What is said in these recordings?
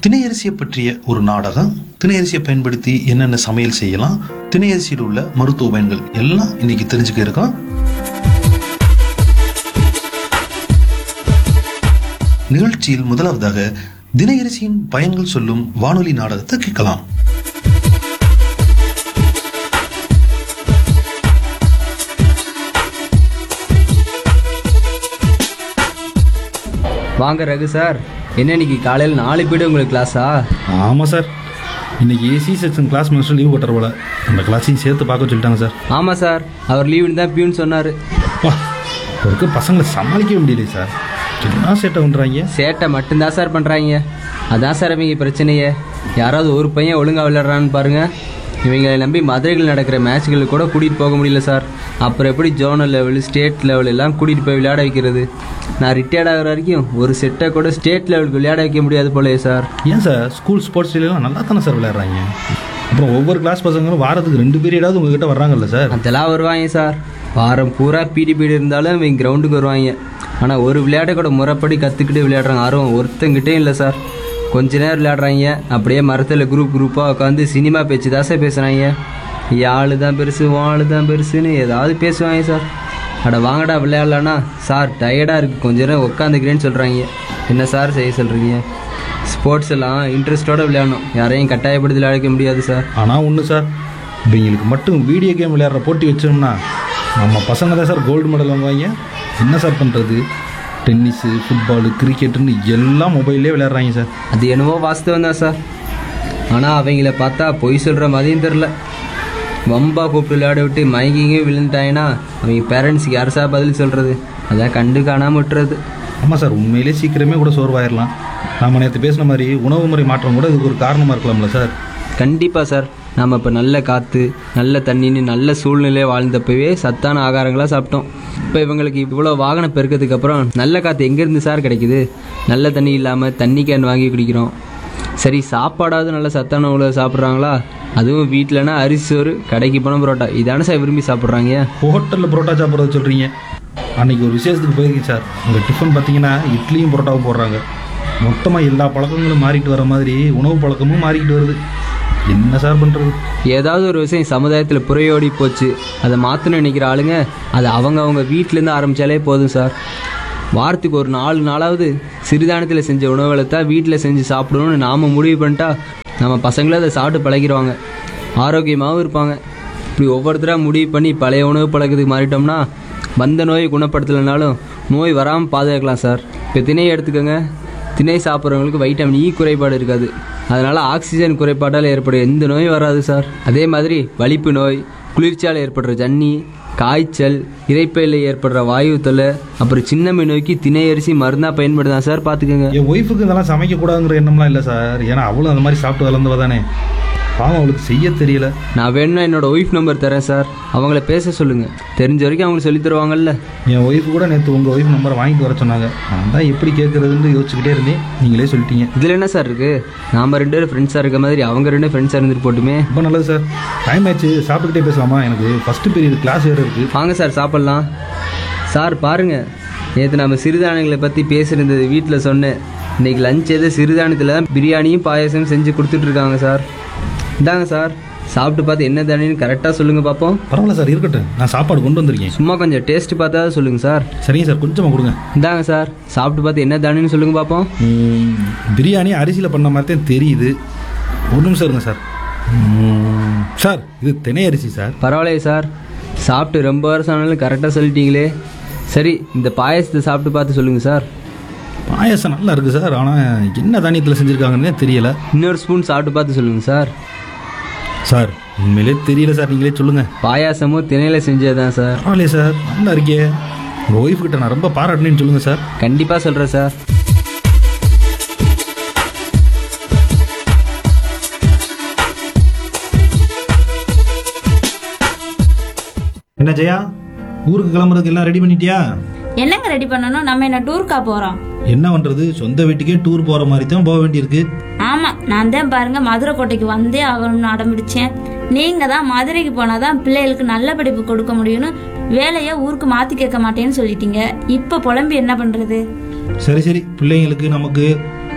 திணையரிசியை பற்றிய ஒரு நாடகம் திணையரிசியை பயன்படுத்தி என்னென்ன சமையல் செய்யலாம் திணையரிசியில் உள்ள மருத்துவ பயன்கள் எல்லாம் இன்னைக்கு தெரிஞ்சுக்க இருக்கோம் நிகழ்ச்சியில் முதலாவதாக தினையரிசியின் பயன்கள் சொல்லும் வானொலி நாடகத்தை கேட்கலாம் வாங்க ரகு சார் என்ன இன்னைக்கு காலையில் நாலு பீடு உங்களுக்கு கிளாஸா ஆமாம் சார் இன்னைக்கு C section class master leave போட்டுற போல அந்த கிளாஸையும் சேர்த்து பார்க்க சொல்லிட்டாங்க சார் ஆமாம் சார் அவர் லீவுன்னு தான் பியூன்னு சொன்னார் வா அவருக்கு பசங்களை சமாளிக்கவே முடியல சார் என்ன சேட்டை பண்ணுறாங்க சேட்டை மட்டும்தான் சார் பண்ணுறாங்க அதான் சார் இவங்க பிரச்சனையே யாராவது ஒரு பையன் ஒழுங்காக விளையாடுறான்னு பாருங்க இவங்களை நம்பி மதுரைகள் நடக்கிற மேட்ச்களுக்கு கூட கூட்டிகிட்டு போக முடியல சார் அப்புறம் எப்படி ஜோனல் லெவல் ஸ்டேட் லெவல் எல்லாம் கூட்டிகிட்டு போய் விளையாட வைக்கிறது நான் ரிட்டையர்ட் ஆகிற வரைக்கும் ஒரு செட்டை கூட ஸ்டேட் லெவலுக்கு விளையாட வைக்க முடியாது போலயே சார் ஏன் சார் ஸ்கூல் ஸ்போர்ட்ஸ் டேலாம் நல்லா தானே சார் விளையாடுறாங்க அப்புறம் ஒவ்வொரு கிளாஸ் பசங்களும் வாரத்துக்கு ரெண்டு பீரியடாவது உங்ககிட்ட வர்றாங்கல்ல சார் அதெல்லாம் வருவாங்க சார் வாரம் பூரா பிடி பீடி இருந்தாலும் இவங்க கிரவுண்டுக்கு வருவாங்க ஆனால் ஒரு விளையாட்டை கூட முறைப்படி கற்றுக்கிட்டு விளையாடுறாங்க ஆர்வம் ஒருத்தங்கிட்டே இல்லை சார் கொஞ்ச நேரம் விளையாடுறாங்க அப்படியே மரத்தில் குரூப் குரூப்பாக உட்காந்து சினிமா பேச்சு தான் சார் பேசுகிறாங்க ஆளு தான் பெருசு ஆளு தான் பெருசுன்னு ஏதாவது பேசுவாங்க சார் அட வாங்கடா விளையாடலான்னா சார் டயர்டாக இருக்குது கொஞ்ச நேரம் உட்காந்துக்கிறேன்னு சொல்கிறாங்க என்ன சார் செய்ய சொல்கிறீங்க ஸ்போர்ட்ஸ் எல்லாம் இன்ட்ரெஸ்ட்டோடு விளையாடணும் யாரையும் கட்டாயப்படுத்தி விளையாட முடியாது சார் ஆனால் ஒன்று சார் இவங்களுக்கு மட்டும் வீடியோ கேம் விளையாடுற போட்டி வச்சோம்னா நம்ம பசங்க தான் சார் கோல்டு மெடல் வாங்குவாங்க என்ன சார் பண்ணுறது டென்னிஸு ஃபுட்பாலு கிரிக்கெட்டுன்னு எல்லாம் மொபைல்லே விளையாடுறாங்க சார் அது என்னவோ வாஸ்தவம் தான் சார் ஆனால் அவங்கள பார்த்தா பொய் சொல்கிற மாதிரியும் தெரில வம்பா கூப்பிட்டு விளையாட விட்டு மயங்கிங்க விழுந்துட்டாங்கன்னா அவங்க பேரண்ட்ஸுக்கு யார் சார் பதில் சொல்கிறது அதான் கண்டு காணாமல் விட்டுறது ஆமாம் சார் உண்மையிலே சீக்கிரமே கூட சோர்வாயிடலாம் நாம நேற்று பேசின மாதிரி உணவு முறை மாற்றம் கூட இதுக்கு ஒரு காரணமாக இருக்கலாம்ல சார் கண்டிப்பாக சார் நாம் இப்போ நல்ல காற்று நல்ல தண்ணின்னு நல்ல சூழ்நிலை வாழ்ந்தப்பவே சத்தான ஆகாரங்களாக சாப்பிட்டோம் இப்போ இவங்களுக்கு இவ்வளோ வாகனம் பெருக்கிறதுக்கு அப்புறம் நல்ல காற்று எங்கேருந்து சார் கிடைக்குது நல்ல தண்ணி இல்லாமல் தண்ணி கேன் வாங்கி குடிக்கிறோம் சரி சாப்பாடாவது நல்ல சத்தான உணவு சாப்பிட்றாங்களா அதுவும் வீட்டிலனா அரிசி சோறு கடைக்கு போனால் பரோட்டா இதானே சார் விரும்பி சாப்பிட்றாங்க ஹோட்டலில் புரோட்டா சாப்பிட்றத சொல்கிறீங்க அன்னைக்கு ஒரு விசேஷத்துக்கு போயிருக்கேன் சார் உங்க டிஃபன் பார்த்தீங்கன்னா இட்லியும் புரோட்டாவும் போடுறாங்க மொத்தமாக எல்லா பழக்கங்களும் மாறிட்டு வர மாதிரி உணவு பழக்கமும் மாறிக்கிட்டு வருது என்ன சார் பண்ணுறது ஏதாவது ஒரு விஷயம் சமுதாயத்தில் புறையோடி போச்சு அதை மாற்றணும்னு நினைக்கிற ஆளுங்க அது அவங்க அவங்க வீட்டிலேருந்து ஆரம்பித்தாலே போதும் சார் வாரத்துக்கு ஒரு நாலு நாளாவது சிறுதானத்தில் செஞ்ச உணவுகளை தான் வீட்டில் செஞ்சு சாப்பிடணும்னு நாம் முடிவு பண்ணிட்டா நம்ம பசங்களும் அதை சாப்பிட்டு பழகிடுவாங்க ஆரோக்கியமாகவும் இருப்பாங்க இப்படி ஒவ்வொருத்தராக முடிவு பண்ணி பழைய உணவு பழக்கத்துக்கு மாறிட்டோம்னா வந்த நோயை குணப்படுத்தலைனாலும் நோய் வராமல் பாதுகாக்கலாம் சார் இப்போ திணை எடுத்துக்கோங்க திணை சாப்பிட்றவங்களுக்கு வைட்டமின் இ குறைபாடு இருக்காது அதனால் ஆக்சிஜன் குறைபாட்டால் ஏற்படும் எந்த நோயும் வராது சார் அதே மாதிரி வலிப்பு நோய் குளிர்ச்சியால் ஏற்படுற ஜன்னி காய்ச்சல் இறைப்பையில் ஏற்படுற வாயு தொல்லை அப்புறம் சின்ன மீன் நோய்க்கு திணை அரிசி மருந்தாக பயன்படுதான் சார் பார்த்துக்கோங்க என் ஒய்ஃபுக்கு இதெல்லாம் சமைக்கக்கூடாதுங்கிற எண்ணம்லாம் இல்லை சார் ஏன்னா அவளும் அந்த மாதிரி சாப்பிட்டு வளர்ந்தவ தானே பாவம் அவளுக்கு செய்ய தெரியல நான் வேணும்னா என்னோட ஒய்ஃப் நம்பர் தரேன் சார் அவங்கள பேச சொல்லுங்கள் தெரிஞ்ச வரைக்கும் அவங்களுக்கு சொல்லித் தருவாங்கல்ல என் ஒய்ஃபு கூட நேற்று உங்கள் ஒய்ஃப் நம்பரை வாங்கிட்டு வர சொன்னாங்க நான் தான் எப்படி கேட்குறதுன்னு யோசிச்சுக்கிட்டே இருந்தேன் நீங்களே சொல்லிட்டீங்க இதில் என்ன சார் இருக்குது நாம் ரெண்டு பேரும் ஃப்ரெண்ட்ஸாக இருக்க மாதிரி அவங்க ரெண்டு ஃப்ரெண்ட்ஸாக இருந்துட்டு போட்டுமே ரொம்ப நல்லது சார் டைம் ஆச்சு சாப்பிட்டுக்கிட்டே பேசலாமா எனக்கு ஃபஸ்ட்டு பீரியட் கிளாஸ் வேறு இருக்குது வாங்க சார் சாப்பிட்லாம் சார் பாருங்க நேற்று நம்ம சிறுதானியங்களை பற்றி பேசியிருந்தது வீட்டில் சொன்னேன் இன்னைக்கு லஞ்ச் எது சிறுதானியத்தில் தான் பிரியாணியும் பாயாசம் செஞ்சு கொடுத்துட்ருக்காங்க சார் இந்தாங்க சார் சாப்பிட்டு பார்த்து என்ன தானியன்னு கரெக்டாக சொல்லுங்கள் பார்ப்போம் பரவாயில்ல சார் இருக்கட்டும் நான் சாப்பாடு கொண்டு வந்திருக்கேன் சும்மா கொஞ்சம் டேஸ்ட் பார்த்தா சொல்லுங்கள் சார் சரிங்க சார் கொஞ்சமாக கொடுங்க இந்தாங்க சார் சாப்பிட்டு பார்த்து என்ன தானியன்னு சொல்லுங்கள் பார்ப்போம் ம், பிரியாணி அரிசியில் பண்ண மாதிரி தான் தெரியுது ஒரு நிமிஷம் இருங்க சார் ம், சார் இது திணை அரிசி சார் பரவாயில்லையே சார் சாப்பிட்டு ரொம்ப வருஷம் ஆனாலும் கரெக்டாக சொல்லிட்டீங்களே சரி இந்த பாயாசத்தை சாப்பிட்டு பார்த்து சொல்லுங்கள் சார் பாயாசம் நல்லா இருக்குது சார் ஆனால் என்ன தானியத்தில் செஞ்சுருக்காங்கன்னே தெரியல இன்னொரு ஸ்பூன் சாப்பிட்டு பார்த்து சொல்லுங்கள் சார் சார் உண்மையிலே தெரியல சார் நீங்களே சொல்லுங்கள் பாயாசமும் திணையில் செஞ்சது தான் சார் பரவாயில்லையே சார் நல்லா இருக்கே உங்கள் ஒய்ஃப் கிட்ட நான் ரொம்ப பாராட்டினேன்னு சொல்லுங்கள் சார் கண்டிப்பாக சொல்கிறேன் சார் என்ன ஜெயா ஊருக்கு கிளம்புறதுக்கு எல்லாம் ரெடி பண்ணிட்டியா என்னங்க ரெடி பண்ணணும் நம்ம என்ன டூருக்கா போறோம் என்ன பண்ணுறது சொந்த வீட்டுக்கே டூர் போகிற மாதிரி தான் போக வேண்டியிருக்கு ஆமா நான் தான் பாருங்க மதுரை கோட்டைக்கு வந்தே ஆகணும்னு அடம்பிடிச்சேன் நீங்க தான் மதுரைக்கு போனாதான் பிள்ளைகளுக்கு நல்ல படிப்பு கொடுக்க முடியும்னு வேலையை ஊருக்கு மாத்தி கேட்க மாட்டேன்னு சொல்லிட்டீங்க இப்ப புலம்பி என்ன பண்றது சரி சரி பிள்ளைங்களுக்கு நமக்கு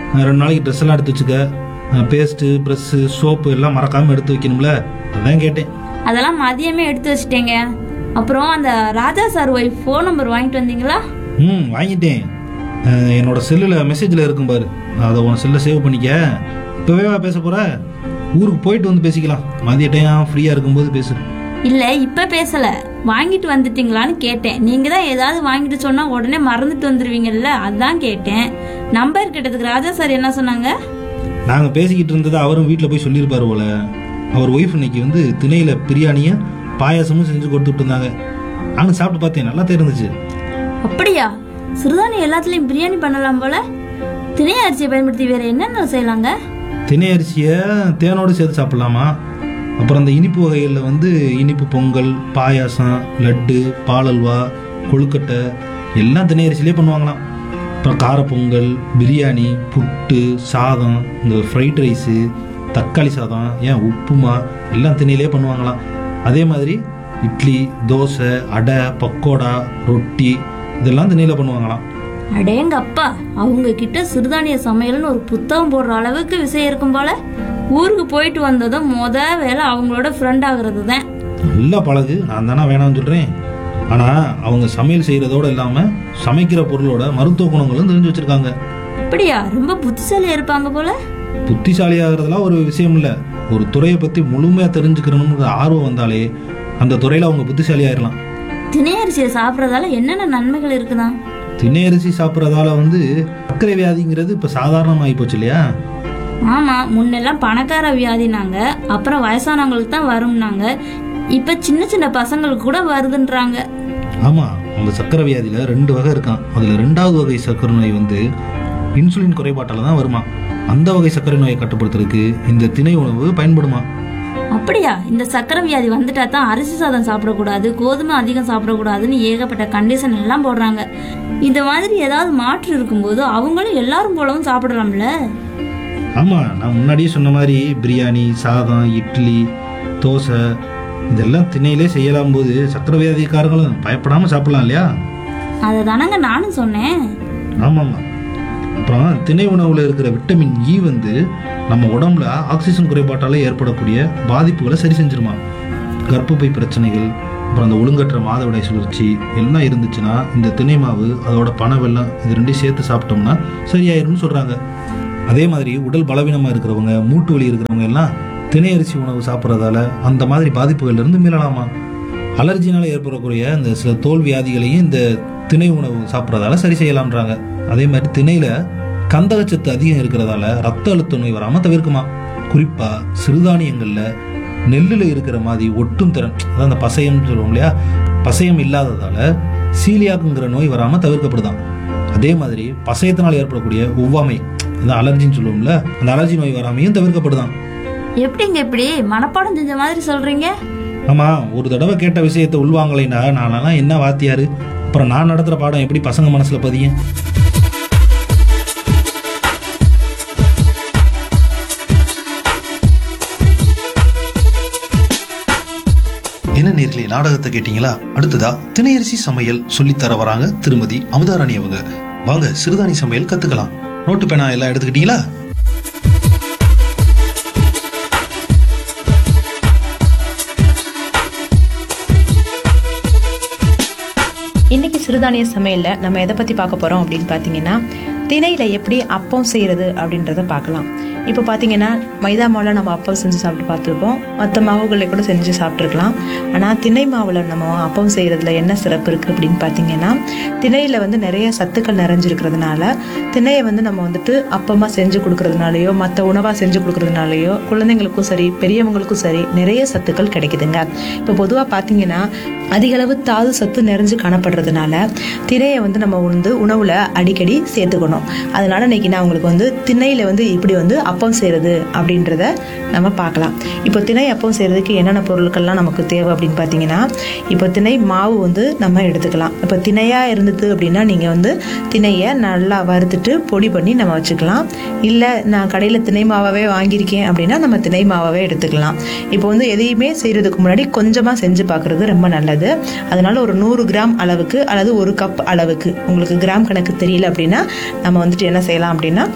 அஹ் ரெண்டு நாளைக்கு ட்ரெஸ் எல்லாம் எடுத்து வச்சுக்க பேஸ்ட்டு ப்ரெஷ்ஷு சோப்பு எல்லாம் மறக்காமல் எடுத்து வைக்கணும்ல அதான் கேட்டேன் அதெல்லாம் மதியமே எடுத்து வச்சிட்டேங்க அப்புறம் அந்த Raja sir wife phone number வாங்கிட்டு வந்தீங்களா ம் வாங்கிட்டேன் அஹ் என்னோட செல்லில் மெசேஜில் இருக்கும் பாரு அதை உன் செல்லை சேவ் பண்ணிக்க இப்போவே வா பேச போகிற ஊருக்கு போயிட்டு வந்து பேசிக்கலாம் மதிய டைம் ஃப்ரீயாக இருக்கும்போது பேசு இல்ல இப்ப பேசல வாங்கிட்டு வந்துட்டீங்களான்னு கேட்டேன் நீங்க தான் ஏதாவது வாங்கிட்டு சொன்னா உடனே மறந்துட்டு வந்துருவீங்கல்ல அதான் கேட்டேன் நம்பர் கேட்டதுக்கு ராஜா சார் என்ன சொன்னாங்க நாங்கள் பேசிக்கிட்டு இருந்ததை அவரும் வீட்டில் போய் சொல்லியிருப்பாரு போல அவர் ஒய்ஃப் இன்னைக்கு வந்து திணையில பிரியாணியை பாயாசமும் செஞ்சு கொடுத்துட்டு இருந்தாங்க நானும் சாப்பிட்டு பார்த்தேன் நல்லா இருந்துச்சு அப்படியா சிறுதானி எல்லாத்துலயும் பிரியாணி பண்ணலாம் போல திணை அரிசியை பயன்படுத்தி வேற என்னென்ன செய்யலாங்க திணை அரிசியை தேனோடு சேர்த்து சாப்பிடலாமா அப்புறம் அந்த இனிப்பு வகைகளில் வந்து இனிப்பு பொங்கல் பாயாசம் லட்டு பாலல்வா கொழுக்கட்டை எல்லாம் திணை அரிசியிலே பண்ணுவாங்களாம் அப்புறம் கார பொங்கல் பிரியாணி புட்டு சாதம் இந்த ஃப்ரைட் ரைஸு தக்காளி சாதம் ஏன் உப்புமா எல்லாம் திணையிலே பண்ணுவாங்களாம் அதே மாதிரி இட்லி தோசை அடை பக்கோடா ரொட்டி இதெல்லாம் திணையில் பண்ணுவாங்களாம் அடேங்கப்பா அவங்க கிட்ட சிறுதானிய சமையல்னு ஒரு புத்தகம் போடுற அளவுக்கு விஷயம் இருக்கும் போல ஊருக்கு போயிட்டு வந்ததும் முத வேலை அவங்களோட ஃப்ரெண்ட் ஆகுறது தான் நல்லா பழகு நான் தானே வேணாம்னு சொல்கிறேன் ஆனால் அவங்க சமையல் செய்கிறதோடு இல்லாமல் சமைக்கிற பொருளோட மருத்துவ குணங்களும் தெரிஞ்சு வச்சுருக்காங்க அப்படியா ரொம்ப புத்திசாலியா இருப்பாங்க போல புத்திசாலியாகிறதுலாம் ஒரு விஷயம் இல்லை ஒரு துறையை பற்றி முழுமையாக தெரிஞ்சுக்கணுங்கிற ஆர்வம் வந்தாலே அந்த துறையில் அவங்க புத்திசாலியாயிரலாம் திணை அரிசியை சாப்பிட்றதால என்னென்ன நன்மைகள் இருக்குதான் திணை அரிசி சாப்பிட்றதால வந்து சர்க்கரை வியாதிங்கிறது இப்போ சாதாரணமாகி போச்சு இல்லையா ஆமா முன்னெல்லாம் பணக்கார வியாதினாங்க அப்புறம் வயசானவங்களுக்கு தான் வரும்னாங்க இப்ப சின்ன சின்ன பசங்களுக்கு கூட வருதுன்றாங்க ஆமாம் அந்த சர்க்கரை வியாதியில் ரெண்டு வகை இருக்கான் அதில் ரெண்டாவது வகை சர்க்கரை நோய் வந்து இன்சுலின் குறைபாட்டால் தான் வருமா அந்த வகை சர்க்கரை நோயை கட்டுப்படுத்துறதுக்கு இந்த திணை உணவு பயன்படுமா அப்படியா இந்த சக்கரை வியாதி வந்துட்டா தான் அரிசி சாதம் சாப்பிடக்கூடாது கோதுமை அதிகம் சாப்பிடக்கூடாதுன்னு ஏகப்பட்ட கண்டிஷன் எல்லாம் போடுறாங்க இந்த மாதிரி ஏதாவது மாற்று இருக்கும்போது அவங்களும் எல்லாரும் போலவும் சாப்பிடலாம்ல ஆமாம் நான் முன்னாடியே சொன்ன மாதிரி பிரியாணி சாதம் இட்லி தோசை இதெல்லாம் திணையிலே செய்யலாம் போது சக்கரை வியாதிக்காரங்களும் பயப்படாமல் சாப்பிடலாம் இல்லையா அதை தானங்க நானும் சொன்னேன் ஆமாம்மா அப்புறம் திணை உணவில் இருக்கிற விட்டமின் இ வந்து நம்ம உடம்புல ஆக்சிஜன் குறைபாட்டால் ஏற்படக்கூடிய பாதிப்புகளை சரி செஞ்சிருமா கர்ப்பப்பை பிரச்சனைகள் அப்புறம் அந்த ஒழுங்கற்ற மாதவிடாய் சுழற்சி எல்லாம் இருந்துச்சுன்னா இந்த திணை மாவு அதோட பனை வெல்லம் இது ரெண்டையும் சேர்த்து சாப்பிட்டோம்னா சரியாயிரும்னு சொல்கிறாங்க அதே மாதிரி உடல் பலவீனமாக இருக்கிறவங்க மூட்டு வலி இருக்கிறவங்க எல்லாம் திணை அரிசி உணவு சாப்பிட்றதால அந்த மாதிரி பாதிப்புகள்ல இருந்து மீளலாமா அலர்ஜினால ஏற்படக்கூடிய இந்த சில தோல் வியாதிகளையும் இந்த திணை உணவு சாப்பிட்றதால சரி செய்யலாம்ன்றாங்க அதே மாதிரி திணையில கந்தகச்சத்து அதிகம் இருக்கிறதால ரத்த அழுத்த நோய் வராம தவிர்க்குமா குறிப்பா சிறுதானியங்கள்ல நெல்லுல இருக்கிற மாதிரி ஒட்டும் திறன் அதான் அந்த பசையம்னு சொல்லுவோம் இல்லையா பசையம் இல்லாததால சீலியாக்குங்கிற நோய் வராம தவிர்க்கப்படுதாம் அதே மாதிரி பசயத்தினால் ஏற்படக்கூடிய ஒவ்வாமை அதான் அலர்ஜின்னு சொல்லுவோம்ல அந்த அலர்ஜி நோய் வராமையும் தவிர்க்கப்படுதாம் எப்படிங்க இப்படி மனப்பாடம் செஞ்ச மாதிரி சொல்றீங்க ஆமா ஒரு தடவை கேட்ட விஷயத்தை உள்வாங்கலைன்னா நானெல்லாம் என்ன வாத்தியாரு அப்புறம் நான் நடத்துற பாடம் எப்படி பசங்க மனசுல பதியும் என்ன நேர்களே நாடகத்தை கேட்டீங்களா அடுத்ததா திணையரிசி சமையல் சொல்லித் தர வராங்க திருமதி அமுதாராணி அவங்க வாங்க சிறுதானி சமையல் கத்துக்கலாம் நோட்டு பேனா எல்லாம் எடுத்துக்கிட்டீங்களா இன்னைக்கு சிறுதானிய சமையல்ல நம்ம எதை பத்தி பார்க்க போறோம் அப்படின்னு பார்த்தீங்கன்னா திணையில எப்படி அப்பம் செய்யறது அப்படின்றத பார்க்கலாம் இப்போ பார்த்தீங்கன்னா மைதா மாவில் நம்ம அப்பம் செஞ்சு சாப்பிட்டு பார்த்துருப்போம் மற்ற மாவுகளை கூட செஞ்சு சாப்பிட்ருக்கலாம் ஆனால் திணை மாவில் நம்ம அப்பம் செய்கிறதுல என்ன சிறப்பு இருக்குது அப்படின்னு பார்த்தீங்கன்னா திணையில் வந்து நிறைய சத்துக்கள் நிறைஞ்சிருக்கிறதுனால திணையை வந்து நம்ம வந்துட்டு அப்பமாக செஞ்சு கொடுக்கறதுனாலயோ மற்ற உணவாக செஞ்சு கொடுக்கறதுனாலயோ குழந்தைங்களுக்கும் சரி பெரியவங்களுக்கும் சரி நிறைய சத்துக்கள் கிடைக்குதுங்க இப்போ பொதுவாக பார்த்தீங்கன்னா அதிக அளவு தாது சத்து நிறைஞ்சு காணப்படுறதுனால திணையை வந்து நம்ம வந்து உணவுல அடிக்கடி சேர்த்துக்கணும் அதனால இன்னைக்கு நான் உங்களுக்கு வந்து திணையில வந்து இப்படி வந்து அப்பம் செய்யறது அப்படின்றத நம்ம பார்க்கலாம் இப்போ திணை அப்பம் செய்யறதுக்கு என்னென்ன பொருட்கள்லாம் நமக்கு தேவை அப்படின்னு பார்த்தீங்கன்னா இப்போ திணை மாவு வந்து நம்ம எடுத்துக்கலாம் இப்போ திணையா இருந்தது அப்படின்னா நீங்கள் வந்து திணையை நல்லா வறுத்துட்டு பொடி பண்ணி நம்ம வச்சுக்கலாம் இல்லை நான் கடையில் திணை மாவாவே வாங்கியிருக்கேன் அப்படின்னா நம்ம திணை மாவாவே எடுத்துக்கலாம் இப்போ வந்து எதையுமே செய்யறதுக்கு முன்னாடி கொஞ்சமாக செஞ்சு பார்க்குறது ரொம்ப நல்லது அதனால ஒரு நூறு கிராம் அளவுக்கு அல்லது ஒரு கப் அளவுக்கு உங்களுக்கு கிராம் கணக்கு தெரியல அப்படின்னா நம்ம வந்துட்டு என்ன செய்யலாம் அப்படின்னா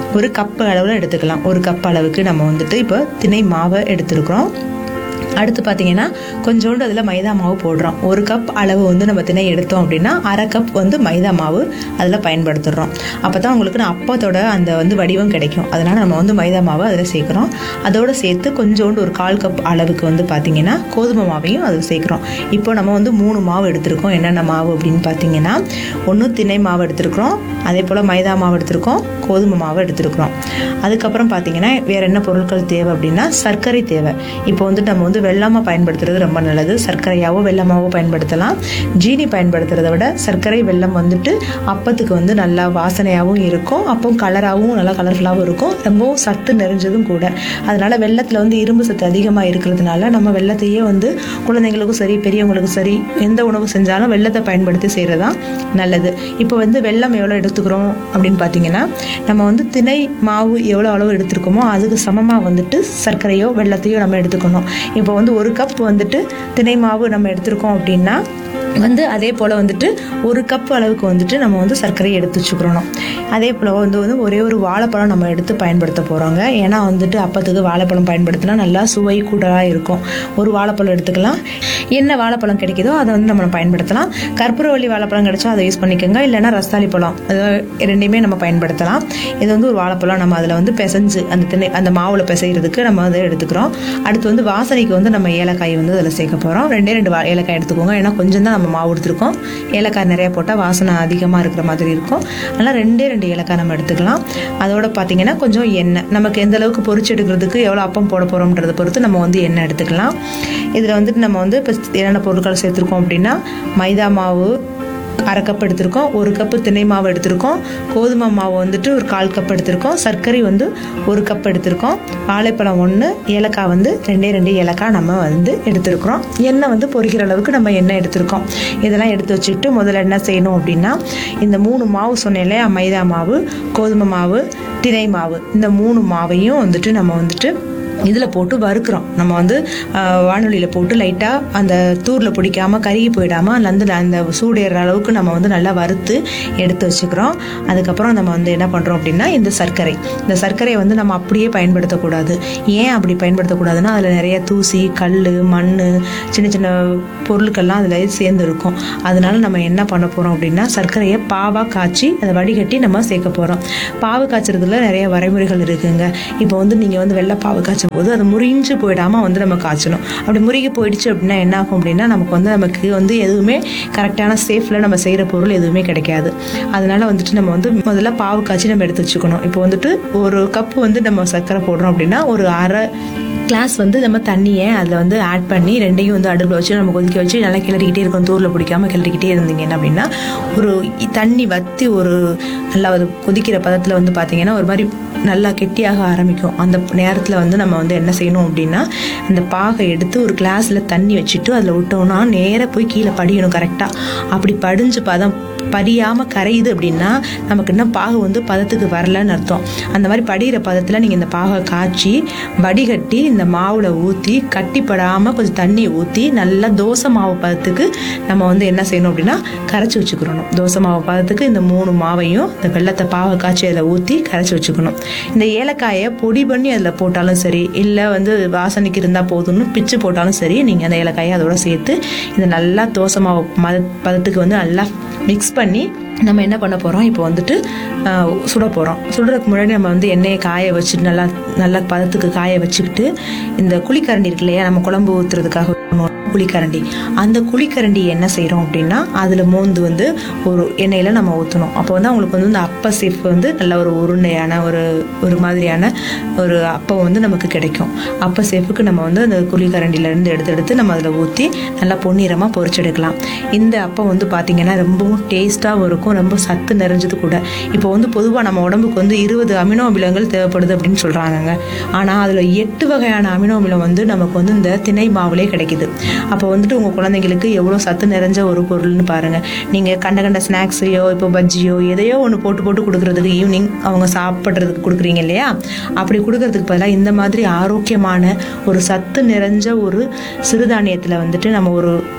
ஒரு கப் அளவில் எடுத்துக்கலாம் ஒரு கப் அளவுக்கு நம்ம வந்துட்டு இப்போ திணை மாவை எடுத்துருக்குறோம் அடுத்து பார்த்தீங்கன்னா கொஞ்சோண்டு அதில் மைதா மாவு போடுறோம் ஒரு கப் அளவு வந்து நம்ம திணை எடுத்தோம் அப்படின்னா அரை கப் வந்து மைதா மாவு அதில் பயன்படுத்துகிறோம் அப்போ தான் உங்களுக்கு நான் அப்பத்தோட அந்த வந்து வடிவம் கிடைக்கும் அதனால் நம்ம வந்து மைதா மாவு அதில் சேர்க்குறோம் அதோடு சேர்த்து கொஞ்சோண்டு ஒரு கால் கப் அளவுக்கு வந்து பார்த்தீங்கன்னா கோதுமை மாவையும் அதில் சேர்க்குறோம் இப்போ நம்ம வந்து மூணு மாவு எடுத்திருக்கோம் என்னென்ன மாவு அப்படின்னு பார்த்தீங்கன்னா ஒன்று திணை மாவு எடுத்திருக்கிறோம் அதே போல் மைதா மாவு எடுத்திருக்கோம் கோதுமை மாவு எடுத்திருக்கிறோம் அதுக்கப்புறம் பார்த்தீங்கன்னா வேறு என்ன பொருட்கள் தேவை அப்படின்னா சர்க்கரை தேவை இப்போ வந்து நம்ம வந்து வெள்ளமாக பயன்படுத்துறது ரொம்ப நல்லது சர்க்கரையாவோ வெள்ளமாவோ பயன்படுத்தலாம் ஜீனி பயன்படுத்துறதை விட சர்க்கரை வெல்லம் வந்துட்டு அப்பத்துக்கு வந்து நல்லா வாசனையாகவும் இருக்கும் அப்போ கலராகவும் நல்லா கலர்ஃபுல்லாகவும் இருக்கும் ரொம்பவும் சத்து நிறைஞ்சதும் கூட அதனால வெள்ளத்தில் வந்து இரும்பு சத்து அதிகமாக இருக்கிறதுனால நம்ம வெள்ளத்தையே வந்து குழந்தைங்களுக்கும் சரி பெரியவங்களுக்கும் சரி எந்த உணவு செஞ்சாலும் வெள்ளத்தை பயன்படுத்தி செய்கிறது தான் நல்லது இப்போ வந்து வெள்ளம் எவ்வளோ எடுத்துக்கிறோம் அப்படின்னு பார்த்தீங்கன்னா நம்ம வந்து திணை மாவு எவ்வளோ அளவு எடுத்துருக்கோமோ அதுக்கு சமமாக வந்துட்டு சர்க்கரையோ வெள்ளத்தையோ நம்ம எடுத்துக்கணும் இப்போ வந்து ஒரு கப் வந்துட்டு திணை மாவு நம்ம எடுத்திருக்கோம் அப்படின்னா வந்து அதே போல் வந்துட்டு ஒரு கப் அளவுக்கு வந்துட்டு நம்ம வந்து சர்க்கரையை எடுத்து வச்சுக்கிறணும் அதே போல் வந்து வந்து ஒரே ஒரு வாழைப்பழம் நம்ம எடுத்து பயன்படுத்த போகிறோங்க ஏன்னா வந்துட்டு அப்பத்துக்கு வாழைப்பழம் பயன்படுத்தினா நல்லா சுவை கூடலாக இருக்கும் ஒரு வாழைப்பழம் எடுத்துக்கலாம் என்ன வாழைப்பழம் கிடைக்குதோ அதை வந்து நம்ம பயன்படுத்தலாம் கற்பூரவள்ளி வாழைப்பழம் கிடைச்சா அதை யூஸ் பண்ணிக்கோங்க இல்லைன்னா ரஸ்தாளி பழம் அது ரெண்டையுமே நம்ம பயன்படுத்தலாம் இது வந்து ஒரு வாழைப்பழம் நம்ம அதில் வந்து பிசைஞ்சு அந்த திணை அந்த மாவில் பிசைகிறதுக்கு நம்ம அதை எடுத்துக்கிறோம் அடுத்து வந்து வாசனைக்கு வந்து நம்ம ஏலக்காய் வந்து அதில் சேர்க்க போகிறோம் ரெண்டே ரெண்டு வா- ஏலக்காய் எடுத்துக்கோங்க ஏன்னா கொஞ்சம் தான் நம்ம மாவு எடுத்துருக்கோம் ஏலக்காய் நிறைய போட்டால் வாசனை அதிகமாக இருக்கிற மாதிரி இருக்கும் அதனால் ரெண்டே ரெண்டு ஏலக்காய் நம்ம எடுத்துக்கலாம் அதோட பார்த்தீங்கன்னா கொஞ்சம் எண்ணெய் நமக்கு எந்த அளவுக்கு பொரிச்சு எடுக்கிறதுக்கு எவ்வளோ அப்பம் போட போகிறோம்ன்றதை பொறுத்து நம்ம வந்து எண்ணெய் எடுத்துக்கலாம் இதில் வந்துட்டு நம்ம வந்து இப்போ என்னென்ன பொருட்கள் சேர்த்துருக்கோம் அப்படின்னா மைதா மாவு அரை கப் எடுத்திருக்கோம் ஒரு கப்பு திணை மாவு எடுத்திருக்கோம் கோதுமை மாவு வந்துட்டு ஒரு கால் கப் எடுத்திருக்கோம் சர்க்கரை வந்து ஒரு கப் எடுத்திருக்கோம் வாழைப்பழம் ஒன்று ஏலக்காய் வந்து ரெண்டே ரெண்டு ஏலக்காய் நம்ம வந்து எடுத்திருக்கிறோம் எண்ணெய் வந்து பொரிக்கிற அளவுக்கு நம்ம எண்ணெய் எடுத்திருக்கோம் இதெல்லாம் எடுத்து வச்சுட்டு முதல்ல என்ன செய்யணும் அப்படின்னா இந்த மூணு மாவு சொன்னேன் இல்லையா மைதா மாவு கோதுமை மாவு திணை மாவு இந்த மூணு மாவையும் வந்துட்டு நம்ம வந்துட்டு இதில் போட்டு வறுக்கிறோம் நம்ம வந்து வானொலியில் போட்டு லைட்டாக அந்த தூரில் பிடிக்காம கருகி போயிடாமல் அதில் வந்து அந்த சூடேற அளவுக்கு நம்ம வந்து நல்லா வறுத்து எடுத்து வச்சுக்கிறோம் அதுக்கப்புறம் நம்ம வந்து என்ன பண்ணுறோம் அப்படின்னா இந்த சர்க்கரை இந்த சர்க்கரையை வந்து நம்ம அப்படியே பயன்படுத்தக்கூடாது ஏன் அப்படி பயன்படுத்தக்கூடாதுன்னா அதில் நிறைய தூசி கல் மண் சின்ன சின்ன பொருட்கள்லாம் அதில் சேர்ந்து இருக்கும் அதனால நம்ம என்ன பண்ண போகிறோம் அப்படின்னா சர்க்கரையை பாவாக காய்ச்சி அதை வடிகட்டி நம்ம சேர்க்க போகிறோம் பாவு காய்ச்சறதுல நிறைய வரைமுறைகள் இருக்குங்க இப்போ வந்து நீங்கள் வந்து வெள்ளை பாவு காய்ச்சும் போது அது முறிஞ்சு போயிடாமல் வந்து நம்ம காய்ச்சணும் அப்படி முறிகி போயிடுச்சு அப்படின்னா என்ன ஆகும் அப்படின்னா நமக்கு வந்து நமக்கு வந்து எதுவுமே கரெக்டான சேஃபில் நம்ம செய்கிற பொருள் எதுவுமே கிடைக்காது அதனால வந்துட்டு நம்ம வந்து முதல்ல பாவு காய்ச்சி நம்ம எடுத்து வச்சுக்கணும் இப்போ வந்துட்டு ஒரு கப்பு வந்து நம்ம சர்க்கரை போடுறோம் அப்படின்னா ஒரு அரை கிளாஸ் வந்து நம்ம தண்ணியை அதில் வந்து ஆட் பண்ணி ரெண்டையும் வந்து அடுப்பில் வச்சு நம்ம கொதிக்க வச்சு நல்லா கிளறிக்கிட்டே இருக்கும் தூரில் பிடிக்காம கிளறிக்கிட்டே இருந்தீங்க அப்படின்னா ஒரு இ- தண்ணி வற்றி ஒரு நல்லா ஒரு கொதிக்கிற பதத்தில் வந்து பார்த்தீங்கன்னா ஒரு மாதிரி நல்லா கெட்டியாக ஆரம்பிக்கும் அந்த நேரத்தில் வந்து நம்ம வந்து என்ன செய்யணும் அப்படின்னா அந்த பாகை எடுத்து ஒரு கிளாஸில் தண்ணி வச்சுட்டு அதில் விட்டோம்னா நேராக போய் கீழே படியணும் கரெக்டாக அப்படி படிஞ்சு பதம் படியாமல் கரையுது அப்படின்னா நமக்கு இன்னும் பாகு வந்து பதத்துக்கு வரலன்னு அர்த்தம் அந்த மாதிரி படிகிற பதத்தில் நீங்கள் இந்த பாகை காய்ச்சி வடிகட்டி இந்த மாவில் ஊற்றி கட்டிப்படாமல் கொஞ்சம் தண்ணி ஊற்றி நல்லா தோசை மாவு பதத்துக்கு நம்ம வந்து என்ன செய்யணும் அப்படின்னா கரைச்சி வச்சுக்கிறணும் தோசை மாவு பதத்துக்கு இந்த மூணு மாவையும் இந்த வெள்ளத்தை பாவை காய்ச்சி அதில் ஊற்றி கரைச்சி வச்சுக்கணும் இந்த ஏலக்காயை பொடி பண்ணி அதில் போட்டாலும் சரி இல்லை வந்து வாசனைக்கு இருந்தால் போதும்னு பிச்சு போட்டாலும் சரி நீங்கள் அந்த ஏலக்காயை அதோட சேர்த்து இதை நல்லா தோசை மாவு மத பதத்துக்கு வந்து நல்லா மிக்ஸ் பண்ணி நம்ம என்ன பண்ண போகிறோம் இப்போ வந்துட்டு ஆஹ், சுட போகிறோம் சுடுறதுக்கு முன்னாடி நம்ம வந்து எண்ணெயை காய வச்சுட்டு நல்லா நல்லா பதத்துக்கு காய வச்சுக்கிட்டு இந்த குழிக்கரண்டி இருக்கு இல்லையா நம்ம குழம்பு ஊற்றுறதுக்காக குழிக்கரண்டி அந்த குழிக்கரண்டி என்ன செய்கிறோம் அப்படின்னா அதில் மோந்து வந்து ஒரு எண்ணெயில் நம்ம ஊற்றணும் அப்போ வந்து அவங்களுக்கு வந்து இந்த அப்ப சேஃப் வந்து நல்ல ஒரு உருண்டையான ஒரு ஒரு மாதிரியான ஒரு அப்பம் வந்து நமக்கு கிடைக்கும் அப்ப சேஃபுக்கு நம்ம வந்து அந்த குழிக்கரண்டியிலேருந்து எடுத்து எடுத்து நம்ம அதில் ஊற்றி நல்லா பொன்னிறமாக பொரிச்செடுக்கலாம் இந்த அப்பம் வந்து பார்த்திங்கன்னா ரொம்பவும் டேஸ்ட்டாகவும் இருக்கும் ரொம்ப சத்து நிறைஞ்சது கூட இப்போ வந்து பொதுவாக நம்ம உடம்புக்கு வந்து இருபது அமினோ அமிலங்கள் தேவைப்படுது அப்படின்னு சொல்கிறாங்க ஆனால் அதில் எட்டு வகையான அமினோ அமிலம் வந்து நமக்கு வந்து இந்த திணை மாவுலே கிடைக்குது அப்போ வந்துட்டு உங்கள் குழந்தைங்களுக்கு எவ்வளோ சத்து நிறைஞ்ச ஒரு பொருள்னு பாருங்கள் நீங்கள் கண்ட கண்ட ஸ்நாக்ஸையோ இப்போ பஜ்ஜியோ எதையோ ஒன்று போட்டு போட்டு கொடுக்குறதுக்கு ஈவினிங் அவங்க சாப்பிட்றதுக்கு கொடுக்குறீங்க இல்லையா அப்படி கொடுக்கறதுக்கு பதிலாக இந்த மாதிரி ஆரோக்கியமான ஒரு சத்து நிறைஞ்ச ஒரு சிறுதானியத்தில் வந்துட்டு நம்ம ஒரு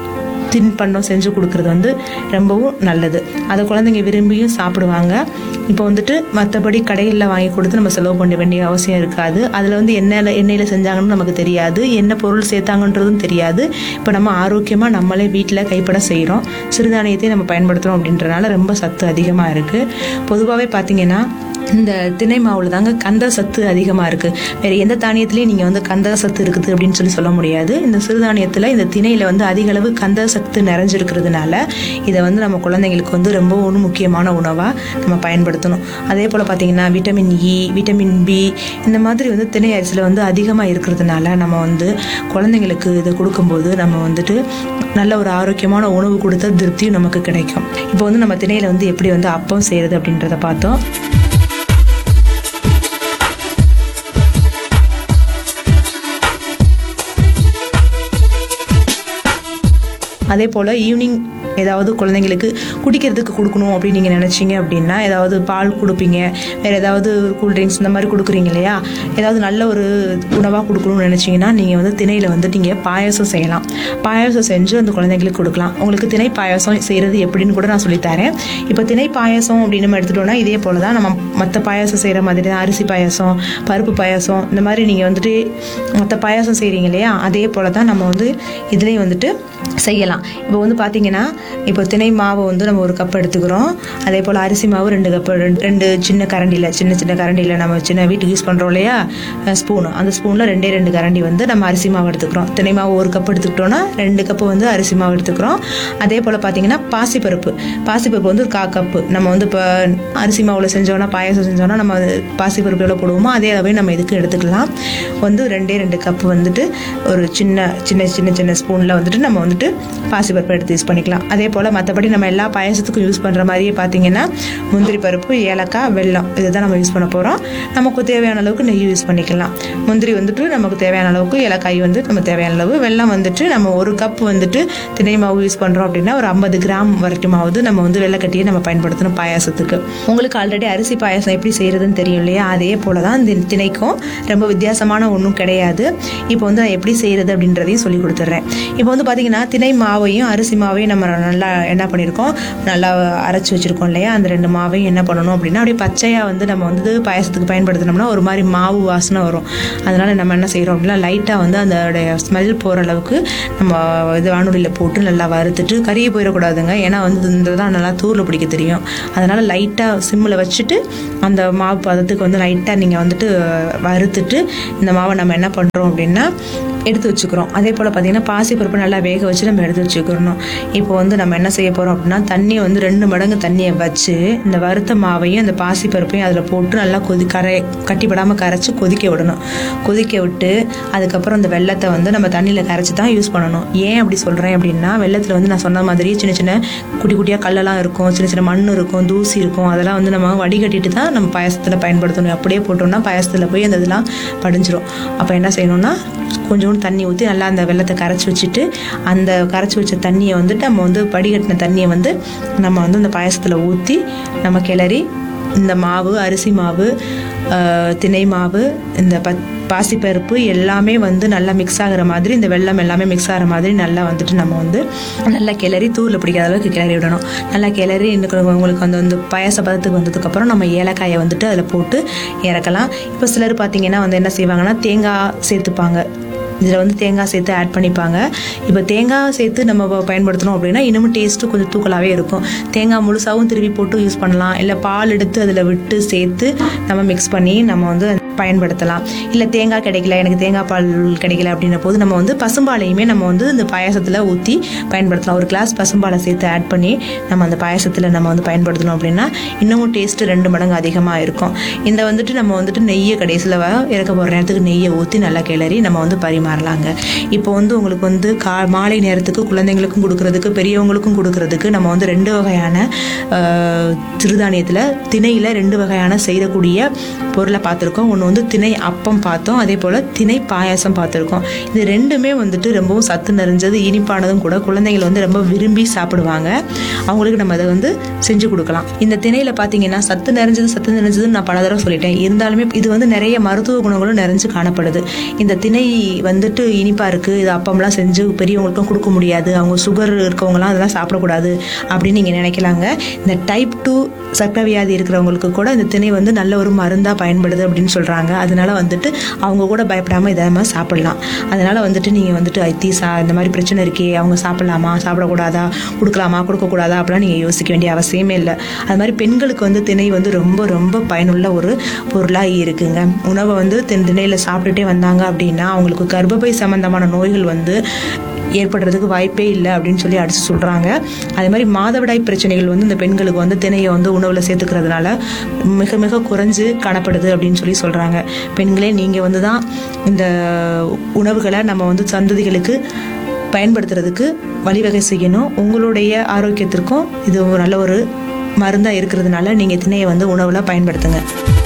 தின்பண்டம் செஞ்சு கொடுக்கறது வந்து ரொம்பவும் நல்லது அதை குழந்தைங்க விரும்பியும் சாப்பிடுவாங்க இப்போ வந்துட்டு மற்றபடி கடைகளில் வாங்கி கொடுத்து நம்ம செலவு பண்ண வேண்டிய அவசியம் இருக்காது அதில் வந்து எண்ணெயில் எண்ணெயில் செஞ்சாங்கன்னு நமக்கு தெரியாது என்ன பொருள் சேர்த்தாங்கன்றதும் தெரியாது இப்போ நம்ம ஆரோக்கியமாக நம்மளே வீட்டில் கைப்பட செய்கிறோம் சிறுதானியத்தை நம்ம பயன்படுத்துகிறோம் அப்படின்றனால ரொம்ப சத்து அதிகமாக இருக்குது பொதுவாகவே பார்த்தீங்கன்னா இந்த திணை மாவுல தாங்க கந்த சத்து அதிகமாக இருக்குது வேறு எந்த தானியத்துலேயும் நீங்கள் வந்து கந்த சத்து இருக்குது அப்படின்னு சொல்லி சொல்ல முடியாது இந்த சிறுதானியத்தில் இந்த திணையில் வந்து அதிக அளவு கந்த சத்து நிறைஞ்சிருக்கிறதுனால இதை வந்து நம்ம குழந்தைங்களுக்கு வந்து ரொம்ப ஒரு முக்கியமான உணவாக நம்ம பயன்படுத்தணும் அதே போல் பார்த்தீங்கன்னா விட்டமின் இ விட்டமின் பி இந்த மாதிரி வந்து திணை அரிசியில் வந்து அதிகமாக இருக்கிறதுனால நம்ம வந்து குழந்தைங்களுக்கு இதை கொடுக்கும்போது நம்ம வந்துட்டு நல்ல ஒரு ஆரோக்கியமான உணவு கொடுத்த திருப்தியும் நமக்கு கிடைக்கும் இப்போ வந்து நம்ம திணையில் வந்து எப்படி வந்து அப்பம் செய்கிறது அப்படின்றத பார்த்தோம் அதே போல் ஈவினிங் ஏதாவது குழந்தைங்களுக்கு குடிக்கிறதுக்கு கொடுக்கணும் அப்படின்னு நீங்கள் நினச்சிங்க அப்படின்னா ஏதாவது பால் கொடுப்பீங்க வேறு ஏதாவது கூல்ட்ரிங்க்ஸ் இந்த மாதிரி கொடுக்குறீங்க இல்லையா ஏதாவது நல்ல ஒரு உணவாக கொடுக்கணும்னு நினச்சிங்கன்னா நீங்கள் வந்து திணையில் வந்து நீங்கள் பாயாசம் செய்யலாம் பாயாசம் செஞ்சு அந்த குழந்தைங்களுக்கு கொடுக்கலாம் உங்களுக்கு திணை பாயாசம் செய்கிறது எப்படின்னு கூட நான் சொல்லித்தரேன் இப்போ திணை பாயாசம் அப்படின்னு நம்ம எடுத்துட்டோம்னா இதே போல் தான் நம்ம மற்ற பாயாசம் செய்கிற மாதிரி தான் அரிசி பாயாசம் பருப்பு பாயாசம் இந்த மாதிரி நீங்கள் வந்துட்டு மற்ற பாயாசம் செய்கிறீங்க இல்லையா அதே போல் தான் நம்ம வந்து இதுலேயும் வந்துட்டு செய்யலாம் இப்போ வந்து பார்த்தீங்கன்னா இப்போ திணை மாவு வந்து நம்ம ஒரு கப் எடுத்துக்கிறோம் அதே போல் அரிசி மாவு ரெண்டு கப் ரெண்டு ரெண்டு சின்ன கரண்டியில் சின்ன சின்ன கரண்டியில் நம்ம சின்ன வீட்டுக்கு யூஸ் பண்ணுறோம் இல்லையா ஸ்பூனு அந்த ஸ்பூனில் ரெண்டே ரெண்டு கரண்டி வந்து நம்ம அரிசி மாவு எடுத்துக்கிறோம் திணை மாவு ஒரு கப் எடுத்துக்கிட்டோன்னா ரெண்டு கப்பு வந்து அரிசி மாவு எடுத்துக்கிறோம் அதே போல் பார்த்தீங்கன்னா பாசிப்பருப்பு பாசிப்பருப்பு வந்து ஒரு கா கப்பு நம்ம வந்து இப்போ அரிசி மாவில் செஞ்சோன்னா பாயாசம் செஞ்சோன்னா நம்ம அது பாசிப்பருப்பு எவ்வளோ போடுவோமோ அதே அளவே நம்ம இதுக்கு எடுத்துக்கலாம் வந்து ரெண்டே ரெண்டு கப்பு வந்துட்டு ஒரு சின்ன சின்ன சின்ன சின்ன ஸ்பூனில் வந்துட்டு நம்ம வந்துட்டு பாசிப்பருப்பு எடுத்து யூஸ் பண்ணிக்கலாம் அதே போல் மற்றபடி நம்ம எல்லா பாயாசத்துக்கும் யூஸ் பண்ணுற மாதிரியே பார்த்தீங்கன்னா முந்திரி பருப்பு ஏலக்காய் வெல்லம் இதுதான் நம்ம யூஸ் பண்ண போகிறோம் நமக்கு தேவையான அளவுக்கு நெய் யூஸ் பண்ணிக்கலாம் முந்திரி வந்துட்டு நமக்கு தேவையான அளவுக்கு ஏலக்காய் வந்து நம்ம தேவையான அளவு வெல்லம் வந்துட்டு நம்ம ஒரு கப் வந்துட்டு திணை மாவு யூஸ் பண்ணுறோம் அப்படின்னா ஒரு ஐம்பது கிராம் வரைக்குமாவது நம்ம வந்து வெள்ளைக்கட்டியை நம்ம பயன்படுத்தணும் பாயாசத்துக்கு உங்களுக்கு ஆல்ரெடி அரிசி பாயாசம் எப்படி செய்கிறதுன்னு தெரியும் இல்லையா அதே போல் தான் இந்த திணைக்கும் ரொம்ப வித்தியாசமான ஒன்றும் கிடையாது இப்போ வந்து நான் எப்படி செய்கிறது அப்படின்றதையும் சொல்லி கொடுத்துட்றேன் இப்போ வந்து பார்த்தீங்கன்னா திணை மாவையும் அரிசி மாவையும் நம்ம நல்லா என்ன பண்ணியிருக்கோம் நல்லா அரைச்சி வச்சுருக்கோம் இல்லையா அந்த ரெண்டு மாவையும் என்ன பண்ணணும் அப்படின்னா அப்படியே பச்சையாக வந்து நம்ம வந்து பாயாசத்துக்கு பயன்படுத்தினோம்னா ஒரு மாதிரி மாவு வாசனை வரும் அதனால் நம்ம என்ன செய்கிறோம் அப்படின்னா லைட்டாக வந்து அதோடைய ஸ்மெல் போகிற அளவுக்கு நம்ம இது வானொலியில் போட்டு நல்லா வறுத்துட்டு கறியை போயிடக்கூடாதுங்க ஏன்னா வந்து இந்த தான் நல்லா தூரில் பிடிக்க தெரியும் அதனால் லைட்டாக சிம்மில் வச்சுட்டு அந்த மாவு பதத்துக்கு வந்து லைட்டாக நீங்கள் வந்துட்டு வறுத்துட்டு இந்த மாவை நம்ம என்ன பண்ணுறோம் அப்படின்னா எடுத்து வச்சுக்கிறோம் அதே போல் பார்த்தீங்கன்னா பாசிப்பருப்பு நல்லா வேக வச்சு நம்ம எடுத்து வச்சுக்கிறணும் இப்போ வந்து நம்ம என்ன செய்ய போகிறோம் அப்படின்னா தண்ணியை வந்து ரெண்டு மடங்கு தண்ணியை வச்சு இந்த வறுத்த மாவையும் இந்த பாசிப்பருப்பையும் அதில் போட்டு நல்லா கொதி கரை கட்டிப்படாமல் கரைச்சி கொதிக்க விடணும் கொதிக்க விட்டு அதுக்கப்புறம் அந்த வெள்ளத்தை வந்து நம்ம தண்ணியில் கரைச்சி தான் யூஸ் பண்ணணும் ஏன் அப்படி சொல்கிறேன் அப்படின்னா வெள்ளத்தில் வந்து நான் சொன்ன மாதிரி சின்ன சின்ன குட்டி குட்டியாக கல்லெல்லாம் இருக்கும் சின்ன சின்ன மண் இருக்கும் தூசி இருக்கும் அதெல்லாம் வந்து நம்ம வடிகட்டிட்டு தான் நம்ம பாயசத்தில் பயன்படுத்தணும் அப்படியே போட்டோம்னா பாயசத்தில் போய் அந்த இதெல்லாம் படிஞ்சிரும் அப்போ என்ன செய்யணும்னா கொஞ்சோண்டு தண்ணி ஊற்றி நல்லா அந்த வெள்ளத்தை கரைச்சி வச்சுட்டு அந்த கரைச்சி வச்ச தண்ணியை வந்துட்டு நம்ம வந்து வடிகட்டின தண்ணியை வந்து நம்ம வந்து அந்த பாயசத்தில் ஊற்றி நம்ம கிளறி இந்த மாவு அரிசி மாவு ஆஹ், திணை மாவு இந்த பத் பாசிப்பருப்பு எல்லாமே வந்து நல்லா மிக்ஸ் ஆகுற மாதிரி இந்த வெள்ளம் எல்லாமே மிக்ஸ் ஆகிற மாதிரி நல்லா வந்துட்டு நம்ம வந்து நல்லா கிளறி தூரில் பிடிக்காத அளவுக்கு கிளறி விடணும் நல்லா கிளறி இன்னும் உங்களுக்கு அந்த வந்து பாயாச பதத்துக்கு வந்ததுக்கப்புறம் நம்ம ஏலக்காயை வந்துட்டு அதில் போட்டு இறக்கலாம் இப்போ சிலர் பார்த்தீங்கன்னா வந்து என்ன செய்வாங்கன்னா தேங்காய் சேர்த்துப்பாங்க இதில் வந்து தேங்காய் சேர்த்து ஆட் பண்ணிப்பாங்க இப்போ தேங்காய் சேர்த்து நம்ம ப- பயன்படுத்தணும் அப்படின்னா இன்னமும் டேஸ்ட்டு கொஞ்சம் தூக்கலாகவே இருக்கும் தேங்காய் முழுசாகவும் திருவி போட்டு யூஸ் பண்ணலாம் இல்லை பால் எடுத்து அதில் விட்டு சேர்த்து நம்ம மிக்ஸ் பண்ணி நம்ம வந்து பயன்படுத்தலாம் இல்லை தேங்காய் கிடைக்கல எனக்கு தேங்காய் பால் கிடைக்கல அப்படின்ற போது நம்ம வந்து பசும்பாலையுமே நம்ம வந்து இந்த பாயாசத்தில் ஊற்றி பயன்படுத்தலாம் ஒரு கிளாஸ் பசும்பாலை சேர்த்து ஆட் பண்ணி நம்ம அந்த பாயாசத்தில் நம்ம வந்து பயன்படுத்தணும் அப்படின்னா இன்னமும் டேஸ்ட்டு ரெண்டு மடங்கு அதிகமாக இருக்கும் இந்த வந்துட்டு நம்ம வந்துட்டு நெய்யை கடைசியில் இறக்க போகிற நேரத்துக்கு நெய்யை ஊற்றி நல்லா கிளறி நம்ம வந்து பரிமாறலாங்க இப்போ வந்து உங்களுக்கு வந்து கா மாலை நேரத்துக்கு குழந்தைங்களுக்கும் கொடுக்கறதுக்கு பெரியவங்களுக்கும் கொடுக்கறதுக்கு நம்ம வந்து ரெண்டு வகையான ஆஹ், சிறுதானியத்தில் திணையில் ரெண்டு வகையான செய்யக்கூடிய பொருளை பார்த்துருக்கோம் ஒன்று வந்து திணை அப்பம் பார்த்தோம் அதே போல் திணை பாயாசம் பார்த்துருக்கோம் இது ரெண்டுமே வந்துட்டு ரொம்பவும் சத்து நிறைஞ்சது இனிப்பானதும் கூட குழந்தைகள் வந்து ரொம்ப விரும்பி சாப்பிடுவாங்க அவங்களுக்கு நம்ம அதை வந்து செஞ்சு கொடுக்கலாம் இந்த திணையில் பார்த்தீங்கன்னா சத்து நிறைஞ்சது சத்து நிறைஞ்சதுன்னு நான் பல தடவை சொல்லிட்டேன் இருந்தாலுமே இது வந்து நிறைய மருத்துவ குணங்களும் நிறைஞ்சு காணப்படுது இந்த திணை வந்துட்டு இனிப்பாக இருக்குது இது அப்பம்லாம் செஞ்சு பெரியவங்களுக்கும் கொடுக்க முடியாது அவங்க சுகர் இருக்கவங்கலாம் அதெல்லாம் சாப்பிடக்கூடாது அப்படின்னு நீங்கள் நினைக்கலாங்க இந்த டைப் டூ சர்க்கரை வியாதி இருக்கிறவங்களுக்கு கூட இந்த திணை வந்து நல்ல ஒரு மருந்தாக பயன்படுது அப்படின்னு சொல்கிறாங்க அதனால வந்துட்டு அவங்க கூட பயப்படாமல் இதை நம்ம சாப்பிடலாம் அதனால வந்துட்டு நீங்கள் வந்துட்டு ஐத்தி சா இந்த மாதிரி பிரச்சனை இருக்கே அவங்க சாப்பிடலாமா சாப்பிடக்கூடாதா கொடுக்கலாமா கொடுக்கக்கூடாதா அப்படிலாம் நீங்கள் யோசிக்க வேண்டிய அவசியமே இல்லை அது மாதிரி பெண்களுக்கு வந்து திணை வந்து ரொம்ப ரொம்ப பயனுள்ள ஒரு பொருளாக இருக்குங்க உணவை வந்து தென் திணையில் சாப்பிட்டுட்டே வந்தாங்க அப்படின்னா அவங்களுக்கு கர்ப்பப்பை சம்பந்தமான நோய்கள் வந்து ஏற்படுறதுக்கு வாய்ப்பே இல்லை அப்படின்னு சொல்லி அடிச்சு சொல்கிறாங்க அதே மாதிரி மாதவிடாய் பிரச்சனைகள் வந்து இந்த பெண்களுக்கு வந்து திணையை வந்து உணவில் சேர்த்துக்கிறதுனால மிக மிக குறைஞ்சு காணப்படுது அப்படின்னு சொல்லி சொல்கிறாங்க பெண்களே நீங்கள் வந்து தான் இந்த உணவுகளை நம்ம வந்து சந்ததிகளுக்கு பயன்படுத்துறதுக்கு வழிவகை செய்யணும் உங்களுடைய ஆரோக்கியத்திற்கும் இது ஒரு நல்ல ஒரு மருந்தாக இருக்கிறதுனால நீங்கள் திணையை வந்து உணவில் பயன்படுத்துங்க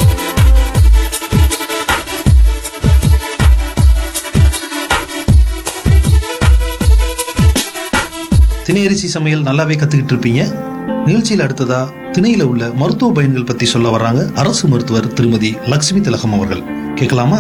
திணையரிசி சமையல் நல்லாவே கத்துக்கிட்டு இருப்பீங்க நிகழ்ச்சியில் அடுத்ததா திணையில உள்ள மருத்துவ பயன்கள் பத்தி சொல்ல வர்றாங்க அரசு மருத்துவர் திருமதி லட்சுமி திலகம் அவர்கள் கேட்கலாமா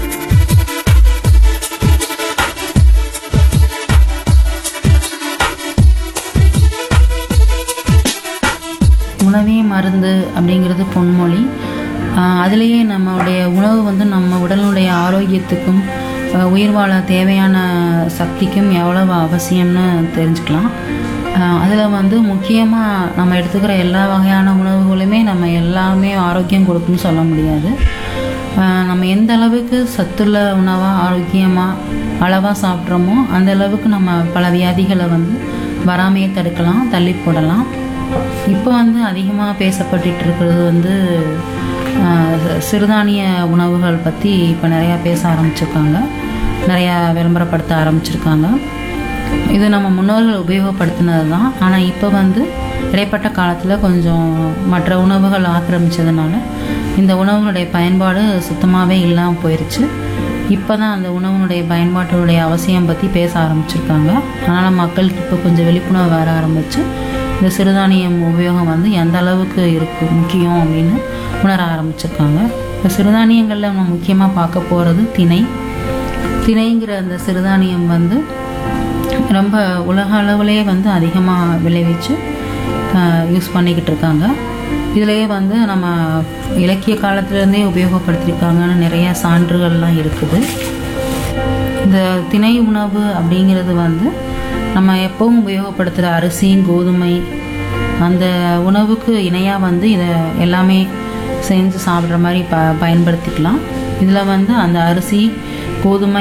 உணவே மருந்து அப்படிங்கிறது பொன்மொழி ஆஹ் அதுலேயே நம்மளுடைய உணவு வந்து நம்ம உடலுடைய ஆரோக்கியத்துக்கும் ஆஹ் உயிர் வாழ தேவையான சக்திக்கும் எவ்வளவு அவசியம்னு தெரிஞ்சுக்கலாம் அதில் வந்து முக்கியமாக நம்ம எடுத்துக்கிற எல்லா வகையான உணவுகளுமே நம்ம எல்லாமே ஆரோக்கியம் கொடுக்குன்னு சொல்ல முடியாது ஆஹ் நம்ம எந்த அளவுக்கு சத்துள்ள உணவாக ஆரோக்கியமாக அளவாக சாப்பிட்றோமோ அந்த அளவுக்கு நம்ம பல வியாதிகளை வந்து வராமையே தடுக்கலாம் தள்ளி போடலாம் இப்போ வந்து அதிகமாக பேசப்பட்டுட்டு இருக்கிறது வந்து ஆஹ், சிறுதானிய உணவுகள் பற்றி இப்போ நிறையா பேச ஆரம்பிச்சிருக்காங்க நிறையா விளம்பரப்படுத்த ஆரம்பிச்சிருக்காங்க இது நம்ம முன்னோர்கள் உபயோகப்படுத்தினது தான் ஆனால் இப்போ வந்து இடைப்பட்ட காலத்தில் கொஞ்சம் மற்ற உணவுகள் ஆக்கிரமிச்சதுனால இந்த உணவுகளுடைய பயன்பாடு சுத்தமாகவே இல்லாமல் போயிடுச்சு இப்போ தான் அந்த உணவுனுடைய பயன்பாட்டினுடைய அவசியம் பற்றி பேச ஆரம்பிச்சிருக்காங்க அதனால் மக்களுக்கு இப்போ கொஞ்சம் விழிப்புணர்வு வர ஆரம்பிச்சு இந்த சிறுதானியம் உபயோகம் வந்து எந்த அளவுக்கு இருக்கு முக்கியம் அப்படின்னு உணர ஆரம்பிச்சிருக்காங்க இப்போ சிறுதானியங்களில் நம்ம முக்கியமாக பார்க்க போகிறது திணை திணைங்கிற அந்த சிறுதானியம் வந்து ரொம்ப உலக அளவுலேயே வந்து அதிகமாக விளைவிச்சு யூஸ் பண்ணிக்கிட்டு இருக்காங்க இதுலேயே வந்து நம்ம இலக்கிய காலத்துலேருந்தே உபயோகப்படுத்தியிருக்காங்கன்னு நிறைய சான்றுகள்லாம் இருக்குது இந்த திணை உணவு அப்படிங்கிறது வந்து நம்ம எப்பவும் உபயோகப்படுத்துகிற அரிசி கோதுமை அந்த உணவுக்கு இணையாக வந்து இதை எல்லாமே செஞ்சு சாப்பிட்ற மாதிரி ப பயன்படுத்திக்கலாம் இதில் வந்து அந்த அரிசி கோதுமை